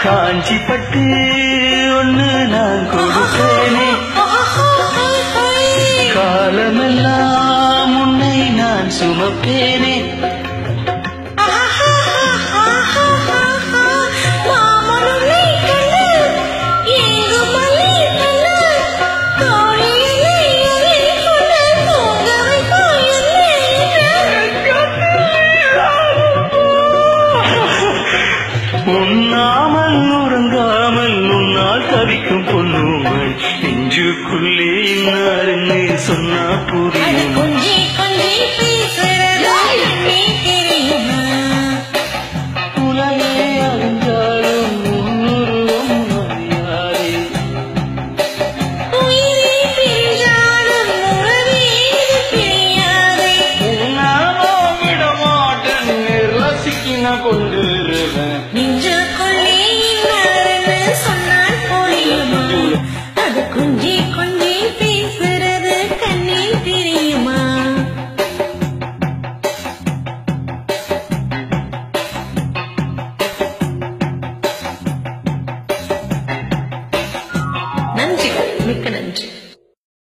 காஞ்சி பட்டு ஒண்ணு நான் கொடுப்பேனே காலமெல்லாம் உன்னை நான் சுமப்பேனே உண்ணாமல் உறங்காமல் உன்னால் தவிக்கும் பொண்ணுங்கள் நெஞ்சுக்குள்ளே இன்னாருன்னு சொன்னா புரியும் கொஞ்சி கொஞ்சி பேசுறதா நீ தெரியுமா உலகே அறிஞ்சாலும் உன்னுருவம் அறியாதே உயிரை பிரிஞ்சாலும் உறவேது பிரியாதே நானோ விட மாட்டேன் ரசிக்கின கொண்டிருவேன் நெஞ்சுக்குள்ளே இன்னாருன்னு சொன்னால் புரியுமா அது குஞ்சி கொஞ்சி